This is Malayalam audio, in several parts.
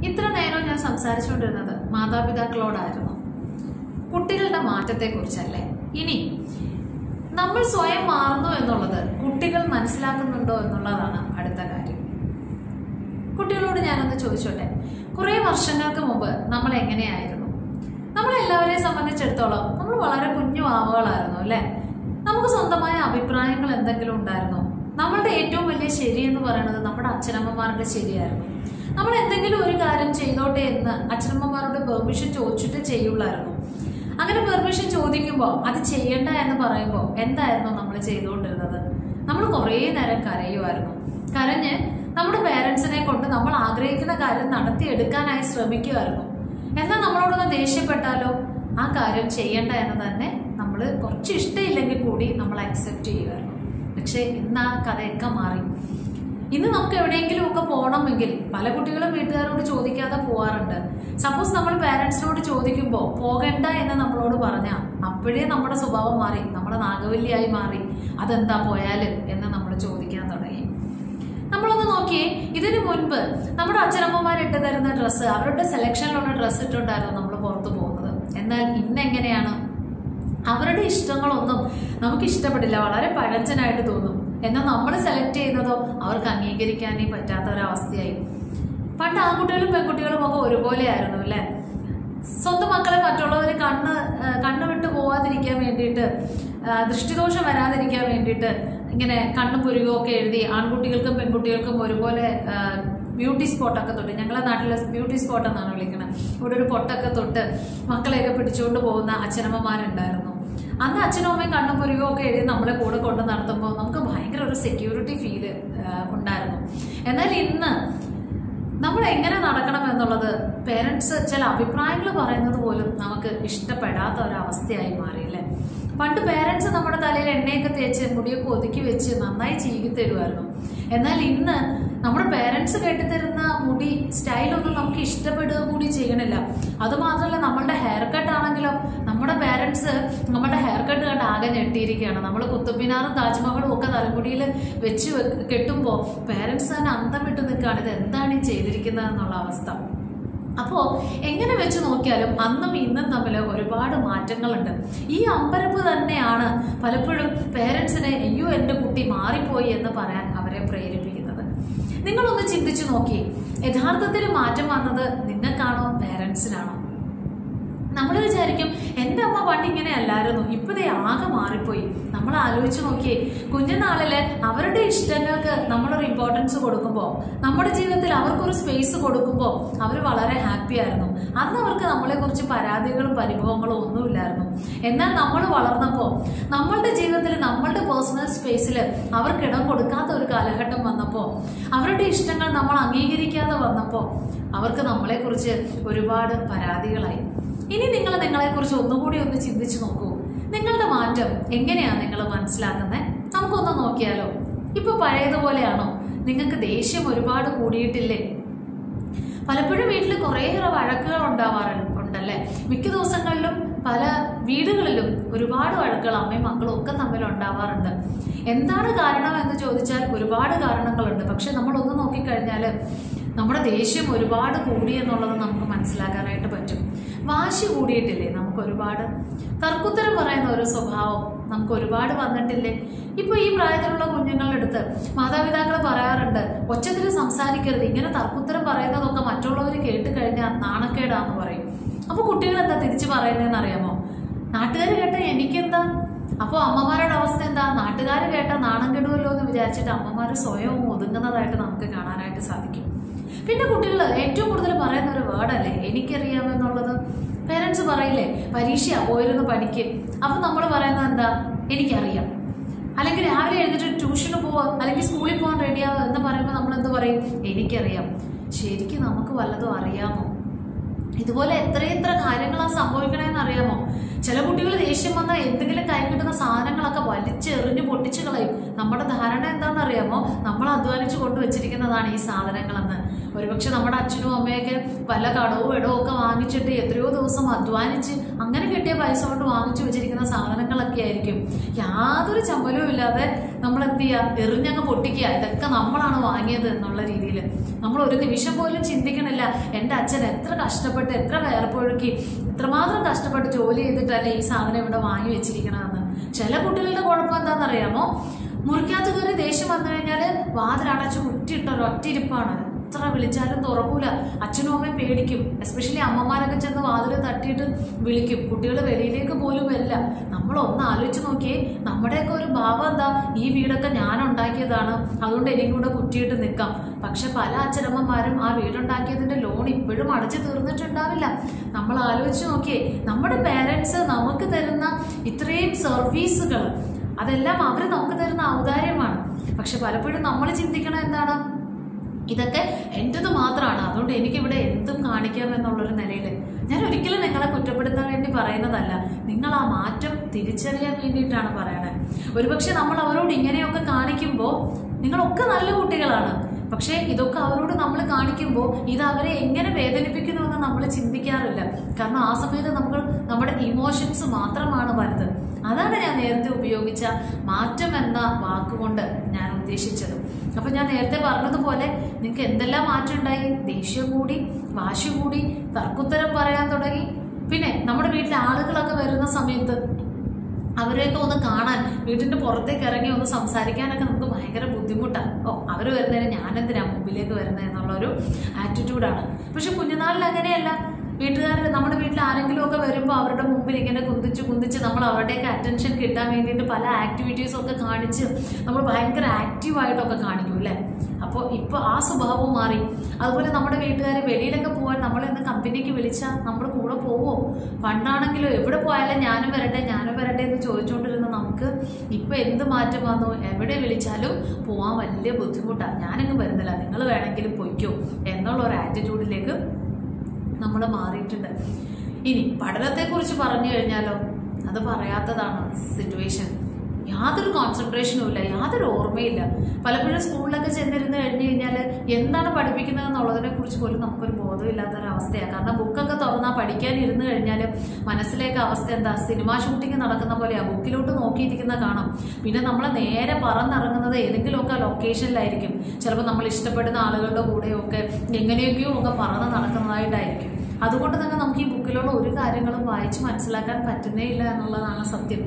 ഇത്ര നേരം ഞാൻ സംസാരിച്ചുകൊണ്ടിരുന്നത് മാതാപിതാക്കളോടായിരുന്നു കുട്ടികളുടെ മാറ്റത്തെക്കുറിച്ചല്ലേ ഇനി നമ്മൾ സ്വയം മാറുന്നു എന്നുള്ളത് കുട്ടികൾ മനസ്സിലാക്കുന്നുണ്ടോ എന്നുള്ളതാണ് അടുത്ത കാര്യം കുട്ടികളോട് ഞാനൊന്ന് ചോദിച്ചോട്ടെ കുറേ വർഷങ്ങൾക്ക് മുമ്പ് നമ്മൾ എങ്ങനെയായിരുന്നു നമ്മളെല്ലാവരെയും സംബന്ധിച്ചിടത്തോളം നമ്മൾ വളരെ കുഞ്ഞു ആവുകളായിരുന്നു അല്ലേ നമുക്ക് സ്വന്തമായ അഭിപ്രായങ്ങൾ എന്തെങ്കിലും ഉണ്ടായിരുന്നോ നമ്മളുടെ ഏറ്റവും വലിയ ശരി എന്ന് പറയുന്നത് നമ്മുടെ അച്ഛനമ്മമാരുടെ ശരിയായിരുന്നു നമ്മൾ എന്തെങ്കിലും ഒരു കാര്യം ചെയ്തോട്ടെ എന്ന് അച്ഛനമ്മമാരോട് പെർമിഷൻ ചോദിച്ചിട്ട് ചെയ്യുള്ളായിരുന്നു അങ്ങനെ പെർമിഷൻ ചോദിക്കുമ്പോൾ അത് ചെയ്യണ്ട എന്ന് പറയുമ്പോൾ എന്തായിരുന്നു നമ്മൾ ചെയ്തുകൊണ്ടിരുന്നത് നമ്മൾ കുറേ നേരം കരയുമായിരുന്നു കരഞ്ഞ് നമ്മുടെ പേരൻസിനെ കൊണ്ട് നമ്മൾ ആഗ്രഹിക്കുന്ന കാര്യം നടത്തിയെടുക്കാനായി ശ്രമിക്കുമായിരുന്നു എന്നാൽ നമ്മളോടൊന്ന് ദേഷ്യപ്പെട്ടാലോ ആ കാര്യം ചെയ്യണ്ട എന്ന് തന്നെ നമ്മൾ കുറച്ച് ഇഷ്ടമില്ലെങ്കിൽ കൂടി നമ്മൾ അക്സെപ്റ്റ് ചെയ്യുമായിരുന്നു പക്ഷേ ഇന്ന് ആ കഥയൊക്കെ മാറി ഇന്ന് നമുക്ക് എവിടെയെങ്കിലും ഒക്കെ പോകണമെങ്കിൽ പല കുട്ടികളും വീട്ടുകാരോട് ചോദിക്കാതെ പോവാറുണ്ട് സപ്പോസ് നമ്മൾ പാരൻസിനോട് ചോദിക്കുമ്പോൾ പോകണ്ട എന്ന് നമ്മളോട് പറഞ്ഞാൽ അപ്പോഴേ നമ്മുടെ സ്വഭാവം മാറി നമ്മുടെ നാഗവല്ലിയായി മാറി അതെന്താ പോയാല് എന്ന് നമ്മൾ ചോദിക്കാൻ തുടങ്ങി നമ്മളൊന്ന് നോക്കിയേ ഇതിനു മുൻപ് നമ്മുടെ അച്ഛനമ്മമാർ ഇട്ട് തരുന്ന ഡ്രസ്സ് അവരുടെ സെലക്ഷനിലുള്ള ഡ്രസ്സ് ഇട്ടുണ്ടായിരുന്നു നമ്മൾ പുറത്തു പോകുന്നത് എന്നാൽ ഇന്ന് എങ്ങനെയാണ് അവരുടെ ഇഷ്ടങ്ങളൊന്നും നമുക്ക് ഇഷ്ടപ്പെടില്ല വളരെ പഴഞ്ചനായിട്ട് തോന്നും എന്നാൽ നമ്മൾ സെലക്ട് ചെയ്യുന്നതോ അവർക്ക് അംഗീകരിക്കാനേ പറ്റാത്ത ഒരവസ്ഥയായി പണ്ട് ആൺകുട്ടികളും പെൺകുട്ടികളും ഒക്കെ ഒരുപോലെയായിരുന്നു അല്ലേ സ്വന്തം മക്കളെ മറ്റുള്ളവർ കണ്ണ് ആ, കണ്ണ് വിട്ട് പോവാതിരിക്കാൻ വേണ്ടിയിട്ട് ആ, ദൃഷ്ടിദോഷം വരാതിരിക്കാൻ വേണ്ടിയിട്ട് ഇങ്ങനെ കണ്ണും പുരുകമൊക്കെ എഴുതി ആൺകുട്ടികൾക്കും പെൺകുട്ടികൾക്കും ഒരുപോലെ ആ, ബ്യൂട്ടി സ്പോട്ടൊക്കെ തൊട്ട് ഞങ്ങളെ നാട്ടിലെ ബ്യൂട്ടി സ്പോട്ട് എന്നാണ് വിളിക്കുന്നത് ഇവിടെ ഒരു പൊട്ടൊക്കെ തൊട്ട് മക്കളെയൊക്കെ പിടിച്ചുകൊണ്ട് പോകുന്ന അച്ഛനമ്മമാരുണ്ടായിരുന്നു അന്ന് അച്ഛനും അമ്മയും കണ്ണും പുരുകവും ഒക്കെ എഴുതി നമ്മളെ കൂടെ കൊണ്ട് നടത്തുമ്പോൾ നമുക്ക് ഭയങ്കര ഒരു സെക്യൂരിറ്റി ഫീല് ഉണ്ടായിരുന്നു എന്നാൽ ഇന്ന് നമ്മൾ എങ്ങനെ നടക്കണം എന്നുള്ളത് പേരൻസ് ചില അഭിപ്രായങ്ങൾ പറയുന്നത് പോലും നമുക്ക് ഇഷ്ടപ്പെടാത്ത ഒരവസ്ഥയായി മാറിയില്ലേ പണ്ട് പേരൻസ് നമ്മുടെ തലയിൽ എണ്ണയൊക്കെ തേച്ച് മുടിയൊക്കെ ഒതുക്കി വെച്ച് നന്നായി ചീകി തരുമായിരുന്നു എന്നാൽ ഇന്ന് നമ്മുടെ പേരൻസ് കെട്ടിത്തരുന്ന മുടി സ്റ്റൈലൊന്നും നമുക്ക് ഇഷ്ടപ്പെടുക കൂടി ചെയ്യണില്ല അതുമാത്രമല്ല നമ്മളുടെ ഹെയർ കട്ട് ആണെങ്കിലോ നമ്മുടെ പേരൻസ് നമ്മുടെ ഹെയർ കട്ട് കണ്ട് ആകെ ഞെട്ടിയിരിക്കുകയാണ് നമ്മൾ കുത്തുബിനാറും താജ്മഹലും ഒക്കെ തലമുടിയിൽ വെച്ച് വെ- കെട്ടുമ്പോൾ പേരൻസ് തന്നെ അന്തം വിട്ട് നിൽക്കുകയാണ് ഇത് എന്താണ് ഈ ചെയ്തിരിക്കുന്നത് എന്നുള്ള അവസ്ഥ അപ്പോൾ എങ്ങനെ വെച്ച് നോക്കിയാലും അന്നും ഇന്നും തമ്മിൽ ഒരുപാട് മാറ്റങ്ങളുണ്ട് ഈ അമ്പരപ്പ് തന്നെയാണ് പലപ്പോഴും പേരൻസിനെ അയ്യോ എൻ്റെ കുട്ടി മാറിപ്പോയി എന്ന് പറയാൻ അവരെ പ്രേരിപ്പിക്കുന്നത് നിങ്ങളൊന്ന് ചിന്തിച്ചു നോക്കി യഥാർത്ഥത്തിൽ മാറ്റം വന്നത് നിങ്ങൾക്കാണോ പേരൻസിനാണോ നമ്മൾ വിചാരിക്കും എൻ്റെ അമ്മ പണ്ട് ഇങ്ങനെ അല്ലായിരുന്നു ഇപ്പതേ ആകെ മാറിപ്പോയി നമ്മൾ ആലോചിച്ച് നോക്കിയേ കുഞ്ഞുനാളില് അവരുടെ ഇഷ്ടങ്ങൾക്ക് നമ്മളൊരു ഇമ്പോർട്ടൻസ് കൊടുക്കുമ്പോൾ നമ്മുടെ ജീവിതത്തിൽ അവർക്കൊരു സ്പേസ് കൊടുക്കുമ്പോൾ അവർ വളരെ ഹാപ്പി ആയിരുന്നു അന്ന് അവർക്ക് നമ്മളെക്കുറിച്ച് പരാതികളും പരിഭവങ്ങളും ഒന്നുമില്ലായിരുന്നു എന്നാൽ നമ്മൾ വളർന്നപ്പോൾ നമ്മളുടെ ജീവിതത്തിൽ നമ്മളുടെ പേഴ്സണൽ സ്പേസിൽ അവർക്ക് ഇടം കൊടുക്കാത്ത ഒരു കാലഘട്ടം വന്നപ്പോൾ അവരുടെ ഇഷ്ടങ്ങൾ നമ്മൾ അംഗീകരിക്കാതെ വന്നപ്പോൾ അവർക്ക് നമ്മളെക്കുറിച്ച് ഒരുപാട് പരാതികളായി ഇനി നിങ്ങൾ നിങ്ങളെക്കുറിച്ച് ഒന്നുകൂടി ഒന്ന് ചിന്തിച്ചു നോക്കൂ നിങ്ങളുടെ മാറ്റം എങ്ങനെയാണ് നിങ്ങൾ മനസ്സിലാക്കുന്നത് നമുക്കൊന്ന് നോക്കിയാലോ ഇപ്പൊ പഴയതുപോലെയാണോ നിങ്ങൾക്ക് ദേഷ്യം ഒരുപാട് കൂടിയിട്ടില്ലേ പലപ്പോഴും വീട്ടിൽ കുറേയേറെ വഴക്കുകൾ ഉണ്ടാവാറുണ്ടല്ലേ മിക്ക ദിവസങ്ങളിലും പല വീടുകളിലും ഒരുപാട് വഴക്കുകൾ അമ്മയും മക്കളും ഒക്കെ തമ്മിൽ ഉണ്ടാവാറുണ്ട് എന്താണ് കാരണം എന്ന് ചോദിച്ചാൽ ഒരുപാട് കാരണങ്ങളുണ്ട് പക്ഷെ നമ്മൾ ഒന്ന് നോക്കിക്കഴിഞ്ഞാൽ നമ്മുടെ ദേഷ്യം ഒരുപാട് കൂടി എന്നുള്ളത് നമുക്ക് മനസ്സിലാക്കാനായിട്ട് പറ്റും വാശി കൂടിയിട്ടില്ലേ നമുക്ക് ഒരുപാട് തർക്കുത്തരം പറയുന്ന ഒരു സ്വഭാവം നമുക്ക് ഒരുപാട് വന്നിട്ടില്ലേ ഇപ്പൊ ഈ പ്രായത്തിലുള്ള കുഞ്ഞുങ്ങളുടെ അടുത്ത് മാതാപിതാക്കൾ പറയാറുണ്ട് ഒച്ചത്തിൽ സംസാരിക്കരുത് ഇങ്ങനെ തർക്കുത്തരം പറയുന്നതൊക്കെ മറ്റുള്ളവർ കേട്ട് കഴിഞ്ഞാൽ നാണക്കേടാന്ന് പറയും അപ്പൊ കുട്ടികൾ എന്താ തിരിച്ചു പറയുന്നതെന്ന് അറിയാമോ നാട്ടുകാർ കേട്ട എനിക്കെന്താ അപ്പോൾ അമ്മമാരുടെ അവസ്ഥ എന്താ നാട്ടുകാർ കേട്ട നാണം കെടുമല്ലോ എന്ന് വിചാരിച്ചിട്ട് അമ്മമാർ സ്വയം ഒതുങ്ങുന്നതായിട്ട് നമുക്ക് കാണാനായിട്ട് സാധിക്കും പിന്നെ കുട്ടികൾ ഏറ്റവും കൂടുതൽ പറയുന്ന ഒരു വേർഡല്ലേ എനിക്കറിയാമെന്നുള്ളത് പേരൻസ് പറയില്ലേ പരീക്ഷയാ പോയിരുന്നു പഠിക്ക് അപ്പൊ നമ്മൾ പറയുന്നത് എന്താ എനിക്കറിയാം അല്ലെങ്കിൽ രാവിലെ എഴുന്നിട്ട് ട്യൂഷന് പോവാ അല്ലെങ്കിൽ സ്കൂളിൽ പോകാൻ റെഡിയാവുക എന്ന് പറയുമ്പോൾ നമ്മൾ എന്ത് പറയും എനിക്കറിയാം ശരിക്കും നമുക്ക് വല്ലതും അറിയാമോ ഇതുപോലെ എത്രയെത്ര കാര്യങ്ങളാണ് സംഭവിക്കണേന്ന് അറിയാമോ ചില കുട്ടികൾ ദേഷ്യം വന്നാൽ എന്തെങ്കിലും കൈ കിട്ടുന്ന സാധനങ്ങളൊക്കെ വലിച്ചെറിഞ്ഞ് പൊട്ടിച്ചു കളയും നമ്മുടെ ധാരണ എന്താണെന്ന് അറിയാമോ നമ്മൾ അധ്വാനിച്ച് കൊണ്ടുവച്ചിരിക്കുന്നതാണ് ഈ സാധനങ്ങളെന്ന് ഒരുപക്ഷെ നമ്മുടെ അച്ഛനും അമ്മയൊക്കെ പല കടവും ഇടവും ഒക്കെ വാങ്ങിച്ചിട്ട് എത്രയോ ദിവസം അധ്വാനിച്ച് അങ്ങനെ കിട്ടിയ പൈസ കൊണ്ട് വാങ്ങിച്ചു വെച്ചിരിക്കുന്ന സാധനങ്ങളൊക്കെ ആയിരിക്കും യാതൊരു ചമ്മലും ഇല്ലാതെ നമ്മൾ എന്ത് ചെയ്യുക എറിഞ്ഞങ്ങ് പൊട്ടിക്കുക ഇതൊക്കെ നമ്മളാണ് വാങ്ങിയത് എന്നുള്ള രീതിയിൽ നമ്മൾ ഒരു നിമിഷം പോലും ചിന്തിക്കണില്ല എൻ്റെ അച്ഛൻ എത്ര കഷ്ടപ്പെട്ട് എത്ര വേർപ്പൊഴുക്കി എത്രമാത്രം കഷ്ടപ്പെട്ട് ജോലി ചെയ്തിട്ടല്ലേ ഈ സാധനം ഇവിടെ വാങ്ങി വെച്ചിരിക്കണമെന്ന് ചില കുട്ടികളുടെ കുഴപ്പം എന്താണെന്നറിയാമോ മുറിക്കകത്ത് കയറി ദേഷ്യം വന്നു കഴിഞ്ഞാൽ വാതിലടച്ച് ഉറ്റിട്ട ഒരൊറ്റിരിപ്പാണ് എത്ര വിളിച്ചാലും തുറക്കൂല അച്ഛനും അമ്മയും പേടിക്കും എസ്പെഷ്യലി അമ്മമാരൊക്കെ ചെന്ന് വാതിൽ തട്ടിയിട്ട് വിളിക്കും കുട്ടികൾ വെളിയിലേക്ക് പോലും വരില്ല നമ്മൾ ഒന്ന് ആലോചിച്ച് നോക്കിയേ നമ്മുടെയൊക്കെ ഒരു ഭാവം എന്താ ഈ വീടൊക്കെ ഞാൻ ഉണ്ടാക്കിയതാണ് അതുകൊണ്ട് എനിക്കും കൂടെ കുറ്റിയിട്ട് നിൽക്കാം പക്ഷെ പല അച്ഛനമ്മമാരും ആ വീടുണ്ടാക്കിയതിന്റെ ലോൺ ഇപ്പോഴും അടച്ചു തീർന്നിട്ടുണ്ടാവില്ല നമ്മൾ ആലോചിച്ച് നോക്കിയേ നമ്മുടെ പേരൻസ് നമുക്ക് തരുന്ന ഇത്രയും സർവീസുകൾ അതെല്ലാം അവർ നമുക്ക് തരുന്ന ഔദാര്യമാണ് പക്ഷെ പലപ്പോഴും നമ്മൾ ചിന്തിക്കണം എന്താണ് ഇതൊക്കെ എൻ്റെത് മാത്രമാണ് അതുകൊണ്ട് എനിക്കിവിടെ എന്തും കാണിക്കാം എന്നുള്ളൊരു നിലയിൽ ഞാൻ ഒരിക്കലും നിങ്ങളെ കുറ്റപ്പെടുത്താൻ വേണ്ടി പറയുന്നതല്ല നിങ്ങൾ ആ മാറ്റം തിരിച്ചറിയാൻ വേണ്ടിയിട്ടാണ് പറയണത് ഒരുപക്ഷെ നമ്മൾ അവരോട് ഇങ്ങനെയൊക്കെ കാണിക്കുമ്പോൾ നിങ്ങളൊക്കെ നല്ല കുട്ടികളാണ് പക്ഷേ ഇതൊക്കെ അവരോട് നമ്മൾ കാണിക്കുമ്പോൾ ഇത് അവരെ എങ്ങനെ വേദനിപ്പിക്കുന്നുവെന്ന് നമ്മൾ ചിന്തിക്കാറില്ല കാരണം ആ സമയത്ത് നമ്മൾ നമ്മുടെ ഇമോഷൻസ് മാത്രമാണ് വലുത് അതാണ് ഞാൻ നേരത്തെ ഉപയോഗിച്ച മാറ്റം എന്ന വാക്കുകൊണ്ട് ഞാൻ ഉദ്ദേശിച്ചത് അപ്പൊ ഞാൻ നേരത്തെ പറഞ്ഞതുപോലെ നിങ്ങൾക്ക് എന്തെല്ലാം മാറ്റം ഉണ്ടായി ദേഷ്യം കൂടി വാശി കൂടി തർക്കുത്തരം പറയാൻ തുടങ്ങി പിന്നെ നമ്മുടെ വീട്ടിലെ ആളുകളൊക്കെ വരുന്ന സമയത്ത് അവരെയൊക്കെ ഒന്ന് കാണാൻ വീട്ടിന്റെ പുറത്തേക്ക് ഇറങ്ങി ഒന്ന് സംസാരിക്കാനൊക്കെ നമുക്ക് ഭയങ്കര ബുദ്ധിമുട്ടാണ് ഓ അവർ വരുന്നതിന് ഞാനെന്തിനാ മുമ്പിലേക്ക് വരുന്നത് എന്നുള്ള ഒരു ആറ്റിറ്റ്യൂഡാണ് പക്ഷെ കുഞ്ഞുനാളിൽ അങ്ങനെയല്ല വീട്ടുകാർ നമ്മുടെ വീട്ടിൽ ആരെങ്കിലും ഒക്കെ വരുമ്പോൾ അവരുടെ മുമ്പിൽ ഇങ്ങനെ കുന്തിച്ച് കുന്തിച്ച് നമ്മൾ അവരുടെയൊക്കെ അറ്റൻഷൻ കിട്ടാൻ വേണ്ടിയിട്ട് പല ആക്ടിവിറ്റീസും ഒക്കെ കാണിച്ച് നമ്മൾ ഭയങ്കര ആക്റ്റീവായിട്ടൊക്കെ കാണിക്കും അല്ലേ അപ്പോൾ ഇപ്പോൾ ആ സ്വഭാവവും മാറി അതുപോലെ നമ്മുടെ വീട്ടുകാർ വെളിയിലൊക്കെ പോകാൻ നമ്മളെ ഇന്ന് കമ്പനിക്ക് വിളിച്ചാൽ നമ്മൾ കൂടെ പോവോ പണ്ടാണെങ്കിലും എവിടെ പോയാലും ഞാനും വരട്ടെ ഞാനും വരട്ടെ എന്ന് ചോദിച്ചുകൊണ്ടിരുന്ന നമുക്ക് ഇപ്പം എന്ത് മാറ്റം വന്നു എവിടെ വിളിച്ചാലും പോകാൻ വലിയ ബുദ്ധിമുട്ടാണ് ഞാനങ്ങ് വരുന്നില്ല നിങ്ങൾ വേണമെങ്കിലും പൊയ്ക്കോ എന്നുള്ള ഒരു ആറ്റിറ്റ്യൂഡിലേക്ക് നമ്മൾ മാറിയിട്ടുണ്ട് ഇനി പഠനത്തെക്കുറിച്ച് പറഞ്ഞു കഴിഞ്ഞാലോ അത് പറയാത്തതാണ് സിറ്റുവേഷൻ യാതൊരു കോൺസെൻട്രേഷനും ഇല്ല യാതൊരു ഓർമ്മയില്ല പലപ്പോഴും സ്കൂളിലൊക്കെ ചെന്നിരുന്ന് കഴിഞ്ഞു കഴിഞ്ഞാൽ എന്താണ് പഠിപ്പിക്കുന്നത് എന്നുള്ളതിനെ കുറിച്ച് പോലും നമുക്കൊരു ബോധമില്ലാത്തൊരവസ്ഥയാണ് കാരണം ബുക്കൊക്കെ തുറന്നാൽ പഠിക്കാൻ ഇരുന്ന് കഴിഞ്ഞാൽ മനസ്സിലേക്ക് അവസ്ഥ എന്താ സിനിമാ ഷൂട്ടിംഗ് നടക്കുന്ന പോലെയാ ബുക്കിലോട്ട് നോക്കിയിരിക്കുന്ന കാണാം പിന്നെ നമ്മൾ നേരെ പറന്നിറങ്ങുന്നത് ഏതെങ്കിലുമൊക്കെ ലൊക്കേഷനിലായിരിക്കും ചിലപ്പോൾ നമ്മൾ ഇഷ്ടപ്പെടുന്ന ആളുകളുടെ കൂടെയൊക്കെ എങ്ങനെയൊക്കെയോ ഒക്കെ പറന്ന് നടക്കുന്നതായിട്ടായിരിക്കും അതുകൊണ്ട് തന്നെ നമുക്ക് ഈ ബുക്കിലുള്ള ഒരു കാര്യങ്ങളും വായിച്ച് മനസ്സിലാക്കാൻ പറ്റുന്നേ ഇല്ല എന്നുള്ളതാണ് സത്യം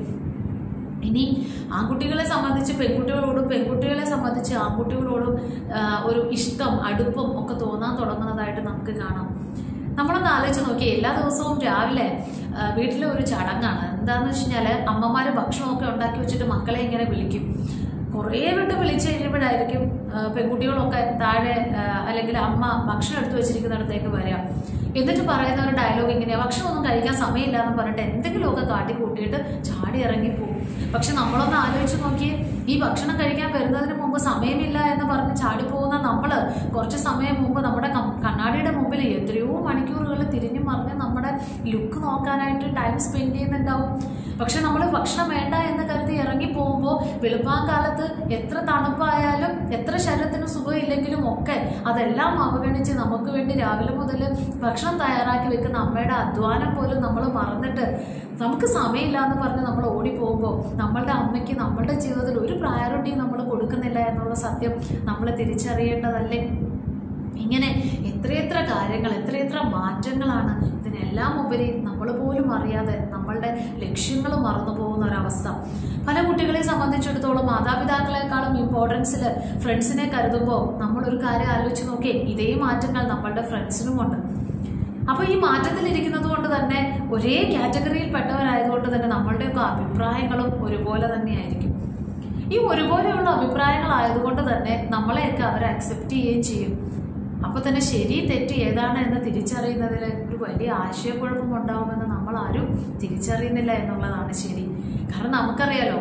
ഇനി ആൺകുട്ടികളെ സംബന്ധിച്ച് പെൺകുട്ടികളോടും പെൺകുട്ടികളെ സംബന്ധിച്ച് ആൺകുട്ടികളോടും ആ, ഒരു ഇഷ്ടം അടുപ്പം ഒക്കെ തോന്നാൻ തുടങ്ങുന്നതായിട്ട് നമുക്ക് കാണാം നമ്മളൊന്ന് ആലോചിച്ച് നോക്കി എല്ലാ ദിവസവും രാവിലെ ആ, വീട്ടിലെ ഒരു ചടങ്ങാണ് എന്താന്ന് വെച്ച് കഴിഞ്ഞാൽ അമ്മമാര് ഭക്ഷണമൊക്കെ ഉണ്ടാക്കി വെച്ചിട്ട് മക്കളെ ഇങ്ങനെ വിളിക്കും കുറേ വിട്ട് വിളിച്ചു കഴിയുമ്പോഴായിരിക്കും ആ, പെൺകുട്ടികളൊക്കെ താഴെ ആ, അല്ലെങ്കിൽ അമ്മ ഭക്ഷണം എടുത്തു വെച്ചിരിക്കുന്നിടത്തേക്ക് വരിക എന്നിട്ട് പറയുന്ന ഒരു ഡയലോഗ് ഇങ്ങനെയാ ഭക്ഷണം ഒന്നും കഴിക്കാൻ സമയമില്ല എന്ന് പറഞ്ഞിട്ട് എന്തെങ്കിലുമൊക്കെ കാട്ടി കൂട്ടിയിട്ട് ചാടി ഇറങ്ങി പോകും പക്ഷെ നമ്മളൊന്ന് ആലോചിച്ച് നോക്കിയേ ഈ ഭക്ഷണം കഴിക്കാൻ വരുന്നതിന് മുമ്പ് സമയമില്ല എന്ന് പറഞ്ഞ് ചാടിപ്പോകുന്ന നമ്മള് കുറച്ച് സമയം മുമ്പ് നമ്മുടെ കം- കണ്ണാടിയുടെ മുമ്പിൽ എത്രയോ മണിക്കൂറുകൾ തിരിഞ്ഞു മറിഞ്ഞ് നമ്മുടെ ലുക്ക് നോക്കാനായിട്ട് ടൈം സ്പെൻഡ് ചെയ്യുന്നുണ്ടാവും പക്ഷെ നമ്മൾ ഭക്ഷണം വേണ്ട എന്ന് കരുതി ഇറങ്ങി പോകുമ്പോൾ വെളുപ്പാൻ കാലത്ത് എത്ര തണുപ്പായാലും എത്ര ശരീരത്തിന് സുഖമില്ലെങ്കിലും ഒക്കെ അതെല്ലാം അവഗണിച്ച് നമുക്ക് വേണ്ടി രാവിലെ മുതൽ ഭക്ഷണം തയ്യാറാക്കി വെക്കുന്ന അമ്മയുടെ അധ്വാനം പോലും നമ്മൾ മറന്നിട്ട് നമുക്ക് സമയമില്ല എന്ന് പറഞ്ഞ് നമ്മൾ ഓടിപ്പോകുമ്പോൾ നമ്മളുടെ അമ്മയ്ക്ക് നമ്മളുടെ ജീവിതത്തിൽ ഒരു പ്രയോറിറ്റിയും നമ്മൾ കൊടുക്കുന്നില്ല എന്നുള്ള സത്യം നമ്മൾ തിരിച്ചറിയേണ്ടതല്ലേ ഇങ്ങനെ എത്രയെത്ര കാര്യങ്ങൾ എത്രയെത്ര മാറ്റങ്ങളാണ് ഇതിനെല്ലാം ഉപരി നമ്മൾ പോലും അറിയാതെ നമ്മളുടെ ലക്ഷ്യങ്ങൾ മറന്നു പോകുന്ന ഒരവസ്ഥ പല കുട്ടികളെ സംബന്ധിച്ചിടത്തോളം മാതാപിതാക്കളെക്കാളും ഇമ്പോർട്ടൻസിൽ ഫ്രണ്ട്സിനെ കരുതുമ്പോൾ നമ്മളൊരു കാര്യം ആലോചിച്ച് നോക്കിയേ ഇതേ മാറ്റങ്ങൾ നമ്മളുടെ ഫ്രണ്ട്സിനുമുണ്ട് അപ്പൊ ഈ മാറ്റത്തിലിരിക്കുന്നത് കൊണ്ട് തന്നെ ഒരേ കാറ്റഗറിയിൽ പെട്ടവരായതുകൊണ്ട് തന്നെ നമ്മളുടെയൊക്കെ അഭിപ്രായങ്ങളും ഒരുപോലെ തന്നെയായിരിക്കും ഈ ഒരുപോലെയുള്ള അഭിപ്രായങ്ങളായതുകൊണ്ട് തന്നെ നമ്മളെയൊക്കെ അവർ അക്സെപ്റ്റ് ചെയ്യുകയും ചെയ്യും അപ്പൊ തന്നെ ശരി തെറ്റ് ഏതാണ് എന്ന് തിരിച്ചറിയുന്നതിൽ ഒരു വലിയ ആശയക്കുഴപ്പം ഉണ്ടാവുമെന്ന് നമ്മൾ ആരും തിരിച്ചറിയുന്നില്ല എന്നുള്ളതാണ് ശരി കാരണം നമുക്കറിയാലോ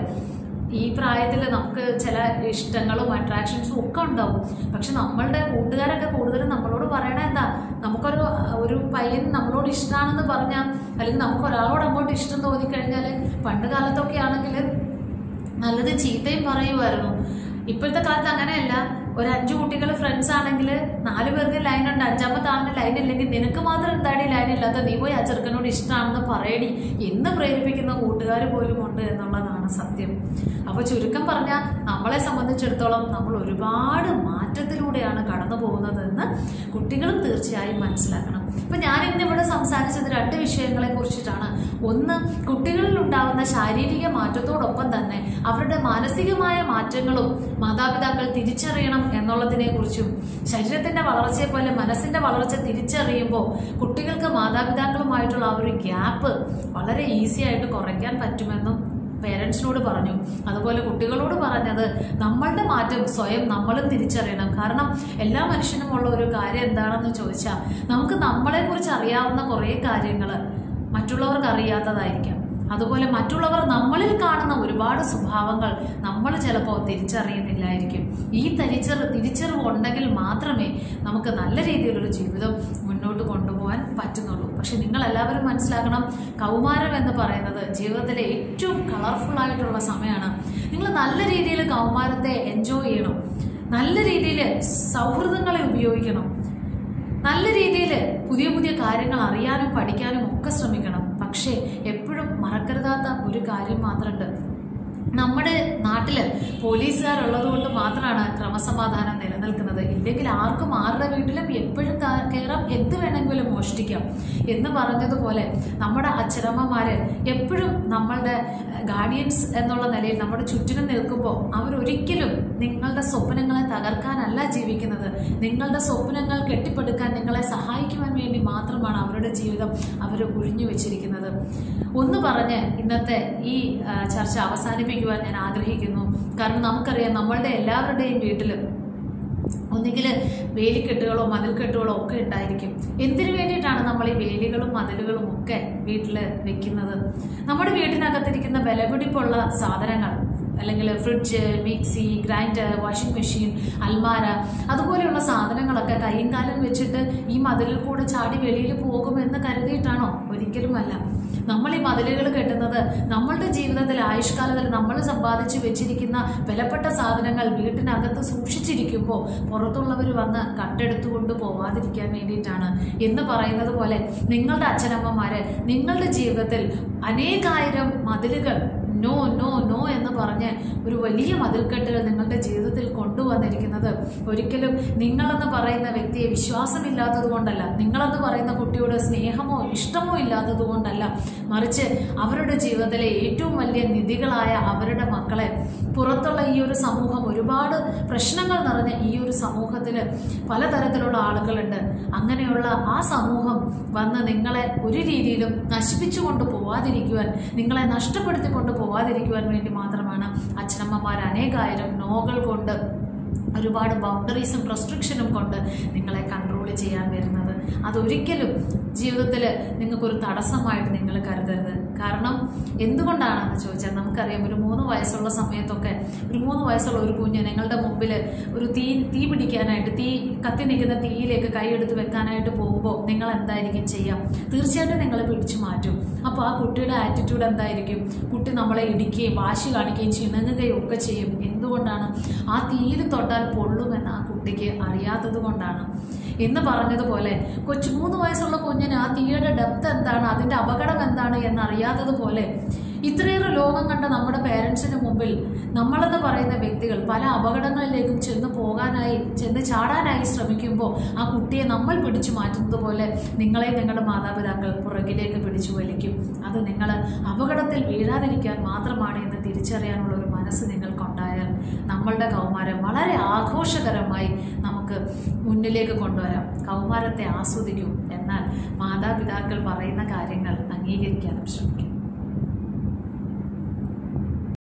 ഈ പ്രായത്തിൽ നമുക്ക് ചില ഇഷ്ടങ്ങളും അട്രാക്ഷൻസും ഒക്കെ ഉണ്ടാവും പക്ഷെ നമ്മളുടെ കൂട്ടുകാരൊക്കെ കൂടുതലും നമ്മളോട് പറയണ എന്താ നമുക്കൊരു ഒരു പയ്യൻ നമ്മളോട് ഇഷ്ടമാണെന്ന് പറഞ്ഞാൽ അല്ലെങ്കിൽ നമുക്ക് ഒരാളോട് അങ്ങോട്ട് ഇഷ്ടം തോന്നിക്കഴിഞ്ഞാൽ പണ്ട് കാലത്തൊക്കെ ആണെങ്കിൽ നല്ലത് ചീത്തയും പറയുമായിരുന്നു ഇപ്പോഴത്തെ കാലത്ത് അങ്ങനെയല്ല ഒരു അഞ്ചു കുട്ടികൾ ഫ്രണ്ട്സ് ആണെങ്കിൽ നാല് പേർക്ക് ലൈൻ ഉണ്ട് അഞ്ചാമത്തെ ആളിന് ലൈൻ ഇല്ലെങ്കിൽ നിനക്ക് മാത്രം എന്താടി ലൈൻ ഇല്ലാത്ത നീ പോയി ആ ചെറുക്കനോട് ഇഷ്ടമാണെന്ന് പറയടി എന്ന് പ്രേരിപ്പിക്കുന്ന കൂട്ടുകാർ പോലും ഉണ്ട് എന്നുള്ളതാണ് സത്യം അപ്പൊ ചുരുക്കം പറഞ്ഞാൽ നമ്മളെ സംബന്ധിച്ചിടത്തോളം നമ്മൾ ഒരുപാട് മാറ്റത്തിലൂടെയാണ് കടന്നു പോകുന്നത് എന്ന് കുട്ടികളും തീർച്ചയായും മനസ്സിലാക്കണം ഇപ്പൊ ഞാൻ ഇന്ന് ഇവിടെ സംസാരിച്ചത് രണ്ട് വിഷയങ്ങളെ കുറിച്ചിട്ടാണ് ഒന്ന് കുട്ടികളിൽ ഉണ്ടാകുന്ന ശാരീരിക മാറ്റത്തോടൊപ്പം തന്നെ അവരുടെ മാനസികമായ മാറ്റങ്ങളും മാതാപിതാക്കൾ തിരിച്ചറിയണം എന്നുള്ളതിനെ കുറിച്ചും ശരീരത്തിന്റെ വളർച്ചയെ പോലെ മനസ്സിന്റെ വളർച്ച തിരിച്ചറിയുമ്പോൾ കുട്ടികൾക്ക് മാതാപിതാക്കളുമായിട്ടുള്ള ആ ഒരു ഗ്യാപ്പ് വളരെ ഈസി ആയിട്ട് കുറയ്ക്കാൻ പറ്റുമെന്നും പേരൻസിനോട് പറഞ്ഞു അതുപോലെ കുട്ടികളോട് പറഞ്ഞത് നമ്മളുടെ മാറ്റം സ്വയം നമ്മളും തിരിച്ചറിയണം കാരണം എല്ലാ മനുഷ്യനും ഉള്ള ഒരു കാര്യം എന്താണെന്ന് ചോദിച്ചാൽ നമുക്ക് നമ്മളെ കുറിച്ച് അറിയാവുന്ന കുറേ കാര്യങ്ങൾ മറ്റുള്ളവർക്ക് അറിയാത്തതായിരിക്കാം അതുപോലെ മറ്റുള്ളവർ നമ്മളിൽ കാണുന്ന ഒരുപാട് സ്വഭാവങ്ങൾ നമ്മൾ ചിലപ്പോൾ തിരിച്ചറിയുന്നില്ലായിരിക്കും ഈ തിരിച്ചറി തിരിച്ചറിവ് ഉണ്ടെങ്കിൽ മാത്രമേ നമുക്ക് നല്ല രീതിയിലൊരു ജീവിതം മുന്നോട്ട് കൊണ്ടുപോകാൻ പറ്റുന്നുള്ളൂ പക്ഷെ നിങ്ങൾ എല്ലാവരും മനസ്സിലാക്കണം കൗമാരം എന്ന് പറയുന്നത് ജീവിതത്തിലെ ഏറ്റവും കളർഫുൾ ആയിട്ടുള്ള സമയമാണ് നിങ്ങൾ നല്ല രീതിയിൽ കൗമാരത്തെ എൻജോയ് ചെയ്യണം നല്ല രീതിയിൽ സൗഹൃദങ്ങളെ ഉപയോഗിക്കണം നല്ല രീതിയിൽ പുതിയ പുതിയ കാര്യങ്ങൾ അറിയാനും പഠിക്കാനും ഒക്കെ ശ്രമിക്കണം പക്ഷേ എപ്പോഴും മറക്കരുതാത്ത ഒരു കാര്യം മാത്രമുണ്ട് നമ്മുടെ നാട്ടില് പോലീസുകാരുള്ളത് കൊണ്ട് മാത്രമാണ് ക്രമസമാധാനം നിലനിൽക്കുന്നത് ഇല്ലെങ്കിൽ ആർക്കും ആരുടെ വീട്ടിലും എപ്പോഴും കാ- കയറാം എന്ത് വേണമെങ്കിലും മോഷ്ടിക്കാം എന്ന് പറഞ്ഞതുപോലെ നമ്മുടെ അച്ഛനമ്മമാര് എപ്പോഴും നമ്മളുടെ ഗാർഡിയൻസ് എന്നുള്ള നിലയിൽ നമ്മുടെ ചുറ്റിനും നിൽക്കുമ്പോൾ അവരൊരിക്കലും നിങ്ങളുടെ സ്വപ്നങ്ങളെ തകർക്കാനല്ല ജീവിക്കുന്നത് നിങ്ങളുടെ സ്വപ്നങ്ങൾ കെട്ടിപ്പടുക്കാൻ നിങ്ങളെ സഹായിക്കുവാൻ വേണ്ടി മാത്രമാണ് അവരുടെ ജീവിതം അവർ ഒഴിഞ്ഞു വെച്ചിരിക്കുന്നത് ഒന്ന് പറഞ്ഞ് ഇന്നത്തെ ഈ ആ, ചർച്ച അവസാനിപ്പിക്കുവാൻ ഞാൻ ആഗ്രഹിക്കുന്നു കാരണം നമുക്കറിയാം നമ്മളുടെ എല്ലാവരുടെയും വീട്ടിലും ഒന്നുകിൽ വേലിക്കെട്ടുകളോ മതിൽക്കെട്ടുകളോ ഒക്കെ ഉണ്ടായിരിക്കും എന്തിനു വേണ്ടിയിട്ടാണ് നമ്മൾ ഈ വേലികളും മതിലുകളും ഒക്കെ വീട്ടിൽ വെക്കുന്നത് നമ്മുടെ വീട്ടിനകത്തിരിക്കുന്ന വിലപിടിപ്പുള്ള സാധനങ്ങൾ അല്ലെങ്കിൽ fridge mixie grinder washing machine അൽമാര അതുപോലെയുള്ള സാധനങ്ങളൊക്കെ കൈയും കാലം വെച്ചിട്ട് ഈ മതിലിൽ കൂടെ ചാടി വെളിയിൽ പോകുമെന്ന് കരുതിയിട്ടാണോ ഒരിക്കലുമല്ല നമ്മൾ ഈ മതിലുകൾ കെട്ടുന്നത് നമ്മളുടെ ജീവിതത്തിൽ ആയുഷ്കാലത്തിൽ നമ്മൾ സമ്പാദിച്ചു വെച്ചിരിക്കുന്ന വിലപ്പെട്ട സാധനങ്ങൾ വീട്ടിനകത്ത് സൂക്ഷിച്ചിരിക്കുമ്പോൾ പുറത്തുള്ളവർ വന്ന് കട്ടെടുത്തുകൊണ്ട് പോവാതിരിക്കാൻ വേണ്ടിയിട്ടാണ് എന്ന് പറയുന്നത് പോലെ നിങ്ങളുടെ അച്ഛനമ്മമാര് നിങ്ങളുടെ ജീവിതത്തിൽ അനേകായിരം മതിലുകൾ നോ നോ നോ എന്ന് പറഞ്ഞ് ഒരു വലിയ മതിൽക്കെട്ടുകൾ നിങ്ങളുടെ ജീവിതത്തിൽ കൊണ്ടുവന്നിരിക്കുന്നത് ഒരിക്കലും നിങ്ങളെന്ന് പറയുന്ന വ്യക്തിയെ വിശ്വാസമില്ലാത്തത് കൊണ്ടല്ല നിങ്ങളെന്ന് പറയുന്ന കുട്ടിയോട് സ്നേഹമോ ഇഷ്ടമോ ഇല്ലാത്തത് കൊണ്ടല്ല മറിച്ച് അവരുടെ ജീവിതത്തിലെ ഏറ്റവും വലിയ നിധികളായ അവരുടെ മക്കളെ പുറത്തുള്ള ഈ ഒരു സമൂഹം ഒരുപാട് പ്രശ്നങ്ങൾ നിറഞ്ഞ ഈ ഒരു സമൂഹത്തിൽ പലതരത്തിലുള്ള ആളുകളുണ്ട് അങ്ങനെയുള്ള ആ സമൂഹം വന്ന് നിങ്ങളെ ഒരു രീതിയിലും നശിപ്പിച്ചുകൊണ്ട് പോവാതിരിക്കുവാൻ നിങ്ങളെ നഷ്ടപ്പെടുത്തിക്കൊണ്ട് പോവാതിരിക്കുവാൻ വേണ്ടി മാത്രമാണ് അച്ഛനമ്മമാർ അനേകായിരം നോകൾ കൊണ്ട് ഒരുപാട് ബൗണ്ടറീസും റെസ്ട്രിക്ഷനും കൊണ്ട് നിങ്ങളെ കൺട്രോൾ ചെയ്യാൻ വരുന്നത് അതൊരിക്കലും ജീവിതത്തിൽ നിങ്ങൾക്കൊരു തടസ്സമായിട്ട് നിങ്ങൾ കരുതരുത് കാരണം എന്തുകൊണ്ടാണെന്ന് ചോദിച്ചാൽ നമുക്കറിയാം ഒരു മൂന്ന് വയസ്സുള്ള സമയത്തൊക്കെ ഒരു മൂന്ന് വയസ്സുള്ള ഒരു കുഞ്ഞ് നിങ്ങളുടെ മുമ്പിൽ ഒരു തീ തീ പിടിക്കാനായിട്ട് തീ കത്തി നിൽക്കുന്ന തീയിലേക്ക് കൈയെടുത്ത് വെക്കാനായിട്ട് പോകുമ്പോൾ നിങ്ങൾ എന്തായിരിക്കും ചെയ്യാം തീർച്ചയായിട്ടും നിങ്ങൾ പിടിച്ചു മാറ്റും അപ്പോൾ ആ കുട്ടിയുടെ ആറ്റിറ്റ്യൂഡ് എന്തായിരിക്കും കുട്ടി നമ്മളെ ഇടിക്കുകയും വാശി കാണിക്കുകയും ചിണങ്ങുകയും ഒക്കെ ചെയ്യും എന്തുകൊണ്ടാണ് ആ തീയിൽ തൊട്ടാൽ പൊള്ളുമെന്ന് ആ കുട്ടിക്ക് അറിയാത്തത് കൊണ്ടാണ് എന്ന് പറഞ്ഞതുപോലെ കൊച്ചു മൂന്ന് വയസ്സുള്ള കുഞ്ഞിന് ആ തീയുടെ ഡെപ്ത് എന്താണ് അതിന്റെ അപകടം എന്താണ് എന്ന് അറിയാത്തതുപോലെ ഇത്രയേറെ ലോകം കണ്ട നമ്മുടെ പേരൻസിന് മുമ്പിൽ നമ്മളെന്ന് പറയുന്ന വ്യക്തികൾ പല അപകടങ്ങളിലേക്കും ചെന്ന് പോകാനായി ചെന്ന് ചാടാനായി ശ്രമിക്കുമ്പോൾ ആ കുട്ടിയെ നമ്മൾ പിടിച്ചു മാറ്റുന്നത് പോലെ നിങ്ങളെ നിങ്ങളുടെ മാതാപിതാക്കൾ പുറകിലേക്ക് പിടിച്ചു വലിക്കും അത് നിങ്ങൾ അപകടത്തിൽ വീഴാതിരിക്കാൻ മാത്രമാണ് എന്ന് തിരിച്ചറിയാനുള്ള ഒരു മനസ്സ് നിങ്ങൾക്കുണ്ടായാൽ നമ്മളുടെ കൗമാരം വളരെ ആഘോഷകരമായി നമുക്ക് മുന്നിലേക്ക് കൊണ്ടുവരാം കൗമാരത്തെ ആസ്വദിക്കും എന്നാൽ മാതാപിതാക്കൾ പറയുന്ന കാര്യങ്ങൾ അംഗീകരിക്കാനും ശ്രമിക്കും